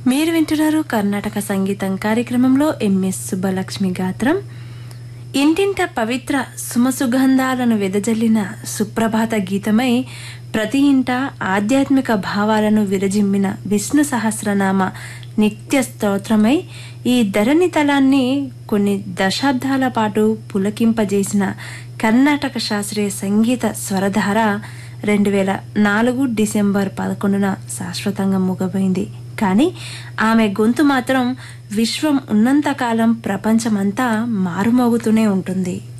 మీరు వింటున్నారు కర్ణాటక సంగీతం కార్యక్రమంలో ఎంఎస్ సుబ్బలక్ష్మి గాత్రం ఇంటింట పవిత్ర సుమసుగంధాలను వెదజల్లిన సుప్రభాత గీతమై ప్రతి ఇంట ఆధ్యాత్మిక భావాలను విరజిమ్మిన విష్ణు సహస్రనామ నిత్య స్తోత్రమై ఈ ధరణి తలాన్ని కొన్ని దశాబ్దాల పాటు పులకింపజేసిన కర్ణాటక శాస్త్రీయ సంగీత స్వరధార రెండు వేల నాలుగు డిసెంబర్ పదకొండున శాశ్వతంగా మూగబోయింది కానీ ఆమె గొంతు మాత్రం విశ్వం ఉన్నంతకాలం ప్రపంచమంతా మారుమోగుతూనే ఉంటుంది